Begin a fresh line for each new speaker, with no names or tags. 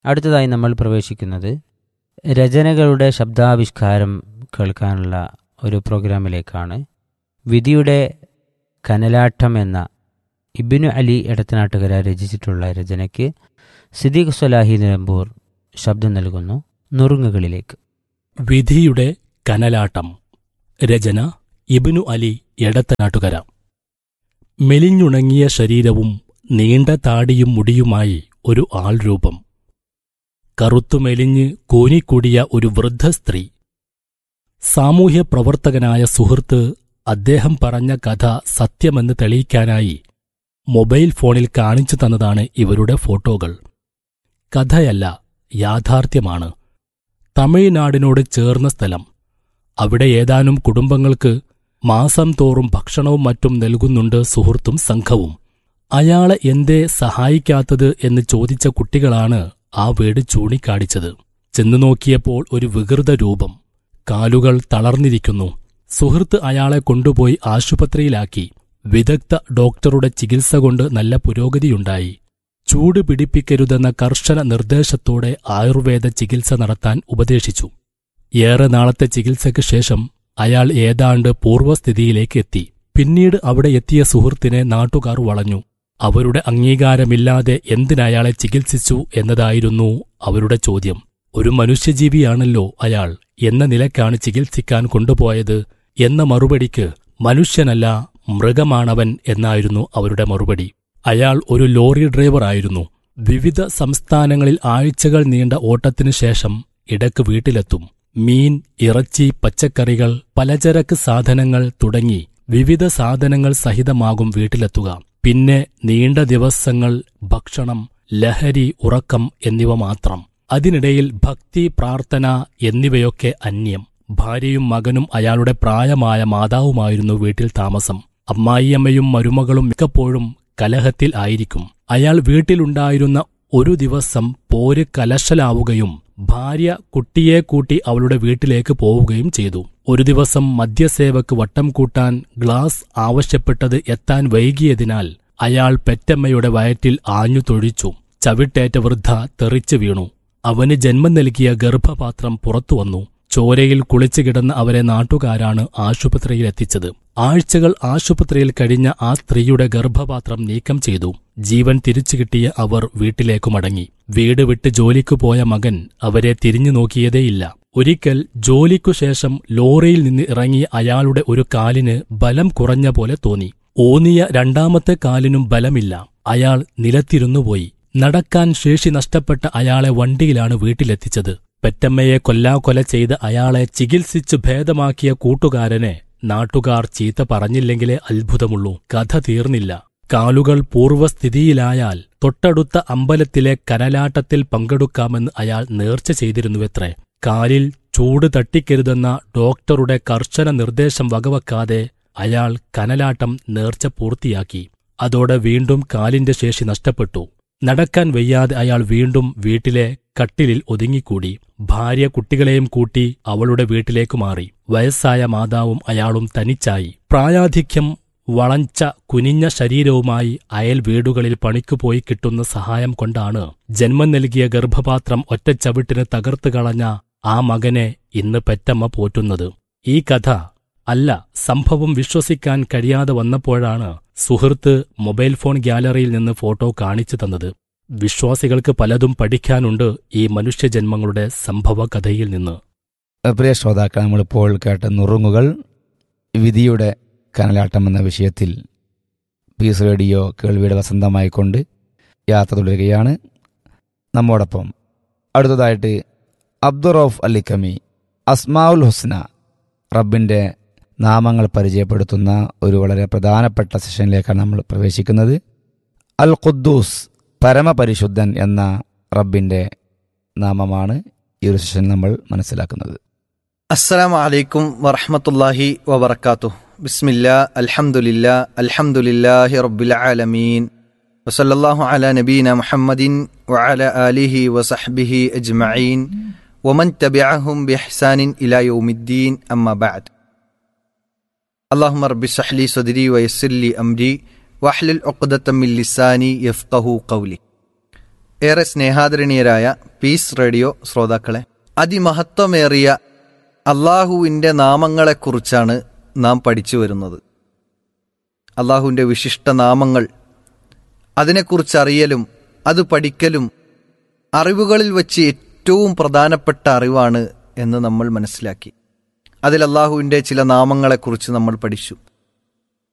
അടുത്തതായി നമ്മൾ പ്രവേശിക്കുന്നത് രചനകളുടെ ശബ്ദാവിഷ്കാരം കേൾക്കാനുള്ള ഒരു പ്രോഗ്രാമിലേക്കാണ് വിധിയുടെ കനലാട്ടം എന്ന ഇബിനു അലി എടത്തനാട്ടുകര രചിച്ചിട്ടുള്ള രചനയ്ക്ക് സിദ്ദീഖ് സ്വലാഹി നിലമ്പൂർ ശബ്ദം നൽകുന്നു നുറുങ്ങുകളിലേക്ക്
വിധിയുടെ കനലാട്ടം രചന ഇബ്നു അലി എടത്തനാട്ടുകര മെലിഞ്ഞുണങ്ങിയ ശരീരവും നീണ്ട താടിയും മുടിയുമായി ഒരു ആൾരൂപം കറുത്തു മെലിഞ്ഞ് കൂനിക്കൂടിയ ഒരു വൃദ്ധ സ്ത്രീ സാമൂഹ്യ പ്രവർത്തകനായ സുഹൃത്ത് അദ്ദേഹം പറഞ്ഞ കഥ സത്യമെന്ന് തെളിയിക്കാനായി മൊബൈൽ ഫോണിൽ കാണിച്ചു തന്നതാണ് ഇവരുടെ ഫോട്ടോകൾ കഥയല്ല യാഥാർത്ഥ്യമാണ് തമിഴ്നാടിനോട് ചേർന്ന സ്ഥലം അവിടെ ഏതാനും കുടുംബങ്ങൾക്ക് മാസം തോറും ഭക്ഷണവും മറ്റും നൽകുന്നുണ്ട് സുഹൃത്തും സംഘവും അയാളെ എന്തേ സഹായിക്കാത്തത് എന്ന് ചോദിച്ച കുട്ടികളാണ് ആ വീട് ചൂണ്ടിക്കാണിച്ചത് ചെന്നു നോക്കിയപ്പോൾ ഒരു വികൃത രൂപം കാലുകൾ തളർന്നിരിക്കുന്നു സുഹൃത്ത് അയാളെ കൊണ്ടുപോയി ആശുപത്രിയിലാക്കി വിദഗ്ധ ഡോക്ടറുടെ ചികിത്സ കൊണ്ട് നല്ല പുരോഗതിയുണ്ടായി ചൂട് പിടിപ്പിക്കരുതെന്ന കർശന നിർദ്ദേശത്തോടെ ആയുർവേദ ചികിത്സ നടത്താൻ ഉപദേശിച്ചു ഏറെ നാളത്തെ ചികിത്സയ്ക്ക് ശേഷം അയാൾ ഏതാണ്ട് പൂർവ്വസ്ഥിതിയിലേക്ക് എത്തി പിന്നീട് അവിടെ എത്തിയ സുഹൃത്തിനെ നാട്ടുകാർ വളഞ്ഞു അവരുടെ അംഗീകാരമില്ലാതെ എന്തിനയാളെ ചികിത്സിച്ചു എന്നതായിരുന്നു അവരുടെ ചോദ്യം ഒരു മനുഷ്യജീവിയാണല്ലോ അയാൾ എന്ന നിലക്കാണ് ചികിത്സിക്കാൻ കൊണ്ടുപോയത് എന്ന മറുപടിക്ക് മനുഷ്യനല്ല മൃഗമാണവൻ എന്നായിരുന്നു അവരുടെ മറുപടി അയാൾ ഒരു ലോറി ഡ്രൈവറായിരുന്നു വിവിധ സംസ്ഥാനങ്ങളിൽ ആഴ്ചകൾ നീണ്ട ഓട്ടത്തിനു ശേഷം ഇടക്ക് വീട്ടിലെത്തും മീൻ ഇറച്ചി പച്ചക്കറികൾ പലചരക്ക് സാധനങ്ങൾ തുടങ്ങി വിവിധ സാധനങ്ങൾ സഹിതമാകും വീട്ടിലെത്തുക പിന്നെ നീണ്ട ദിവസങ്ങൾ ഭക്ഷണം ലഹരി ഉറക്കം എന്നിവ മാത്രം അതിനിടയിൽ ഭക്തി പ്രാർത്ഥന എന്നിവയൊക്കെ അന്യം ഭാര്യയും മകനും അയാളുടെ പ്രായമായ മാതാവുമായിരുന്നു വീട്ടിൽ താമസം അമ്മായിയമ്മയും മരുമകളും മിക്കപ്പോഴും കലഹത്തിൽ ആയിരിക്കും അയാൾ വീട്ടിലുണ്ടായിരുന്ന ഒരു ദിവസം പോര് കലശലാവുകയും ഭാര്യ കുട്ടിയെ കൂട്ടി അവളുടെ വീട്ടിലേക്ക് പോവുകയും ചെയ്തു ഒരു ദിവസം മദ്യസേവക്ക് വട്ടം കൂട്ടാൻ ഗ്ലാസ് ആവശ്യപ്പെട്ടത് എത്താൻ വൈകിയതിനാൽ അയാൾ പെറ്റമ്മയുടെ വയറ്റിൽ ആഞ്ഞു തൊഴിച്ചു ചവിട്ടേറ്റ വൃദ്ധ തെറിച്ചു വീണു അവന് ജന്മം നൽകിയ ഗർഭപാത്രം പുറത്തുവന്നു ചോരയിൽ കുളിച്ചു കിടന്ന അവരെ നാട്ടുകാരാണ് ആശുപത്രിയിലെത്തിച്ചത് ആഴ്ചകൾ ആശുപത്രിയിൽ കഴിഞ്ഞ ആ സ്ത്രീയുടെ ഗർഭപാത്രം നീക്കം ചെയ്തു ജീവൻ തിരിച്ചു കിട്ടിയ അവർ വീട്ടിലേക്കു മടങ്ങി വീട് വിട്ട് ജോലിക്കു പോയ മകൻ അവരെ തിരിഞ്ഞു നോക്കിയതേയില്ല ഒരിക്കൽ ജോലിക്കു ശേഷം ലോറിയിൽ നിന്ന് ഇറങ്ങിയ അയാളുടെ ഒരു കാലിന് ബലം കുറഞ്ഞ പോലെ തോന്നി ഓന്നിയ രണ്ടാമത്തെ കാലിനും ബലമില്ല അയാൾ നിലത്തിരുന്നുപോയി നടക്കാൻ ശേഷി നഷ്ടപ്പെട്ട അയാളെ വണ്ടിയിലാണ് വീട്ടിലെത്തിച്ചത് പെറ്റമ്മയെ കൊല്ലാകൊല ചെയ്ത് അയാളെ ചികിത്സിച്ചു ഭേദമാക്കിയ കൂട്ടുകാരനെ നാട്ടുകാർ ചീത്ത പറഞ്ഞില്ലെങ്കിലേ അത്ഭുതമുള്ളൂ കഥ തീർന്നില്ല കാലുകൾ പൂർവ്വസ്ഥിതിയിലായാൽ തൊട്ടടുത്ത അമ്പലത്തിലെ കനലാട്ടത്തിൽ പങ്കെടുക്കാമെന്ന് അയാൾ നേർച്ച ചെയ്തിരുന്നുവത്രേ കാലിൽ ചൂട് തട്ടിക്കരുതെന്ന ഡോക്ടറുടെ കർശന നിർദ്ദേശം വകവെക്കാതെ അയാൾ കനലാട്ടം നേർച്ച പൂർത്തിയാക്കി അതോടെ വീണ്ടും കാലിന്റെ ശേഷി നഷ്ടപ്പെട്ടു നടക്കാൻ വയ്യാതെ അയാൾ വീണ്ടും വീട്ടിലെ കട്ടിലിൽ ഒതുങ്ങിക്കൂടി ഭാര്യ കുട്ടികളെയും കൂട്ടി അവളുടെ വീട്ടിലേക്ക് മാറി വയസ്സായ മാതാവും അയാളും തനിച്ചായി പ്രായാധിക്യം വളഞ്ച കുനിഞ്ഞ ശരീരവുമായി അയൽ വീടുകളിൽ പണിക്കുപോയി കിട്ടുന്ന സഹായം കൊണ്ടാണ് ജന്മം നൽകിയ ഗർഭപാത്രം ഒറ്റച്ചവിട്ടിന് തകർത്തു കളഞ്ഞ ആ മകനെ ഇന്ന് പെറ്റമ്മ പോറ്റുന്നത് ഈ കഥ അല്ല സംഭവം വിശ്വസിക്കാൻ കഴിയാതെ വന്നപ്പോഴാണ് സുഹൃത്ത് മൊബൈൽ ഫോൺ ഗ്യാലറിയിൽ നിന്ന് ഫോട്ടോ കാണിച്ചു തന്നത് വിശ്വാസികൾക്ക് പലതും പഠിക്കാനുണ്ട് ഈ മനുഷ്യജന്മങ്ങളുടെ സംഭവ കഥയിൽ നിന്ന്
പ്രിയ ശ്രോതാക്കൾ നമ്മളിപ്പോൾ കേട്ട നുറുങ്ങുകൾ വിധിയുടെ കനലാട്ടം എന്ന വിഷയത്തിൽ പീസ് റേഡിയോ കേൾവിയുടെ വസന്തമായിക്കൊണ്ട് യാത്ര തുടരുകയാണ് നമ്മോടൊപ്പം അടുത്തതായിട്ട് അബ്ദുറൌഫ് അലിക്കമി അസ്മാഉൽ ഹുസ്ന റബ്ബിൻ്റെ നാമങ്ങൾ പരിചയപ്പെടുത്തുന്ന ഒരു വളരെ പ്രധാനപ്പെട്ട സെഷനിലേക്കാണ് നമ്മൾ പ്രവേശിക്കുന്നത് അൽ ഖുദ്ദൂസ് പരമപരിശുദ്ധൻ എന്ന റബ്ബിൻ്റെ നാമമാണ് ഈ ഒരു സെഷൻ നമ്മൾ മനസ്സിലാക്കുന്നത്
السلام عليكم ورحمة الله وبركاته بسم الله الحمد لله الحمد لله رب العالمين وصلى الله على نبينا محمد وعلى آله وصحبه أجمعين ومن تبعهم بإحسان إلى يوم الدين أما بعد اللهم رب اشرح لي صدري ويسر لي أمري واحلل عقدة من لساني يفقه قولي ഏറെ സ്നേഹാദരണീയരായ പീസ് റേഡിയോ ശ്രോതാക്കളെ അതിമഹത്വമേറിയ അള്ളാഹുവിൻ്റെ നാമങ്ങളെക്കുറിച്ചാണ് നാം പഠിച്ചു വരുന്നത് അള്ളാഹുവിൻ്റെ വിശിഷ്ട നാമങ്ങൾ അതിനെക്കുറിച്ച് അറിയലും അത് പഠിക്കലും അറിവുകളിൽ വച്ച് ഏറ്റവും പ്രധാനപ്പെട്ട അറിവാണ് എന്ന് നമ്മൾ മനസ്സിലാക്കി അതിൽ അള്ളാഹുവിൻ്റെ ചില നാമങ്ങളെക്കുറിച്ച് നമ്മൾ പഠിച്ചു